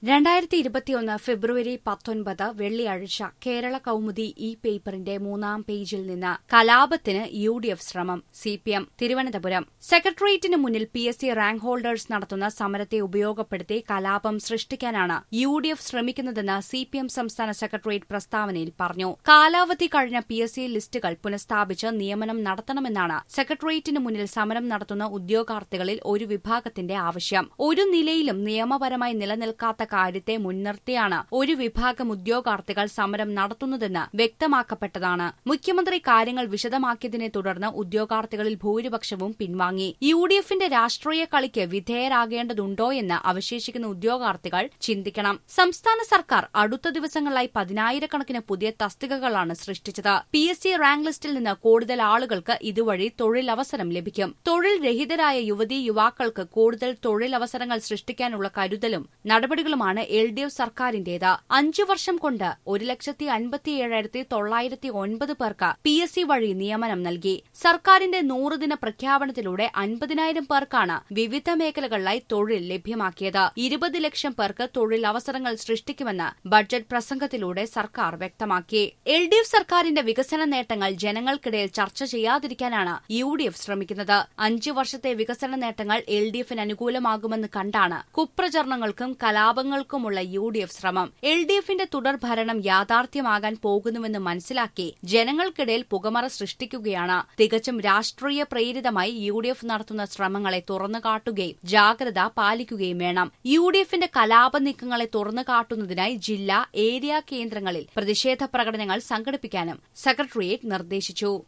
രണ്ടായിരത്തി ഇരുപത്തിയൊന്ന് ഫെബ്രുവരി പത്തൊൻപത് വെള്ളിയാഴ്ച കേരള കൌമുദി ഇ പേപ്പറിന്റെ മൂന്നാം പേജിൽ നിന്ന് കലാപത്തിന് യു ഡി എഫ് ശ്രമം സി പി എം തിരുവനന്തപുരം സെക്രട്ടേറിയറ്റിന് മുന്നിൽ P S C rank holders നടത്തുന്ന സമരത്തെ ഉപയോഗപ്പെടുത്തി കലാപം സൃഷ്ടിക്കാനാണ് യു ഡി എഫ് ശ്രമിക്കുന്നതെന്ന് സി പി എം സംസ്ഥാന സെക്രട്ടേറിയറ്റ് പ്രസ്താവനയിൽ പറഞ്ഞു കാലാവധി കഴിഞ്ഞ പി എസ് സി ലിസ്റ്റുകൾ പുനഃസ്ഥാപിച്ച് നിയമനം നടത്തണമെന്നാണ് സെക്രട്ടേറിയറ്റിന് മുന്നിൽ സമരം നടത്തുന്ന ഉദ്യോഗാർത്ഥികളിൽ ഒരു വിഭാഗത്തിന്റെ ആവശ്യം ഒരു നിലയിലും നിയമപരമായി നിലനിൽക്കാത്ത കാര്യത്തെ മുൻനിർത്തിയാണ് ഒരു വിഭാഗം ഉദ്യോഗാർത്ഥികൾ സമരം നടത്തുന്നതെന്ന് വ്യക്തമാക്കപ്പെട്ടതാണ് മുഖ്യമന്ത്രി കാര്യങ്ങൾ വിശദമാക്കിയതിനെ തുടർന്ന് ഉദ്യോഗാർത്ഥികളിൽ ഭൂരിപക്ഷവും പിൻവാങ്ങി യു ഡി എഫിന്റെ രാഷ്ട്രീയ കളിക്ക് വിധേയരാകേണ്ടതുണ്ടോ എന്ന് അവശേഷിക്കുന്ന ഉദ്യോഗാർത്ഥികൾ ചിന്തിക്കണം സംസ്ഥാന സർക്കാർ അടുത്ത ദിവസങ്ങളിലായി പതിനായിരക്കണക്കിന് പുതിയ തസ്തികകളാണ് സൃഷ്ടിച്ചത് പി എസ് സി റാങ്ക് ലിസ്റ്റിൽ നിന്ന് കൂടുതൽ ആളുകൾക്ക് ഇതുവഴി തൊഴിലവസരം ലഭിക്കും തൊഴിൽ രഹിതരായ യുവതീ യുവാക്കൾക്ക് കൂടുതൽ തൊഴിലവസരങ്ങൾ സൃഷ്ടിക്കാനുള്ള കരുതലും നടപടികളുമാണ് എൽ ഡി എഫ് സർക്കാരിന്റേത് അഞ്ചു വർഷം കൊണ്ട് ഒരു ലക്ഷത്തി അൻപത്തിയേഴായിരത്തി തൊള്ളായിരത്തി ഒൻപത് പേർക്ക് പി എസ് സി വഴി നിയമനം നൽകി സർക്കാരിന്റെ നൂറുദിന പ്രഖ്യാപനത്തിലൂടെ അൻപതിനായിരം പേർക്കാണ് വിവിധ മേഖലകളിലായി തൊഴിൽ ലഭ്യമാക്കിയത് ഇരുപത് ലക്ഷം പേർക്ക് തൊഴിൽ അവസരങ്ങൾ സൃഷ്ടിക്കുമെന്ന് ബഡ്ജറ്റ് പ്രസംഗത്തിലൂടെ സർക്കാർ വ്യക്തമാക്കി എൽ ഡി എഫ് സർക്കാരിന്റെ വികസന നേട്ടങ്ങൾ ജനങ്ങൾക്കിടയിൽ ചർച്ച ചെയ്യാതിരിക്കാനാണ് യു ഡി എഫ് ശ്രമിക്കുന്നത് അഞ്ചു വർഷത്തെ വികസന നേട്ടങ്ങൾ എൽ ഡി എഫിന് അനുകൂലമാകുമെന്ന് കണ്ടാണ് കുപ്രചരണങ്ങൾക്കും കലാപങ്ങൾക്കുമുള്ള യു ഡി എഫ് ശ്രമം എൽ ഡി എഫിന്റെ തുടർഭരണം യാഥാർത്ഥ്യമാകാൻ പോകുന്നുവെന്ന് മനസ്സിലാക്കി ജനങ്ങൾക്കിടയിൽ പുകമറ സൃഷ്ടിക്കുകയാണ് തികച്ചും രാഷ്ട്രീയ പ്രേരിതമായി യു ഡി എഫ് നടത്തുന്ന ശ്രമങ്ങളെ തുറന്നുകാട്ടുകയും ജാഗ്രത പാലിക്കുകയും വേണം യു ഡി എഫിന്റെ കലാപ നീക്കങ്ങളെ തുറന്നുകാട്ടുന്നതിനായി ജില്ലാ ഏരിയ കേന്ദ്രങ്ങളിൽ പ്രതിഷേധ പ്രകടനങ്ങൾ സംഘടിപ്പിക്കാനും സെക്രട്ടേറിയറ്റ് നിർദ്ദേശിച്ചു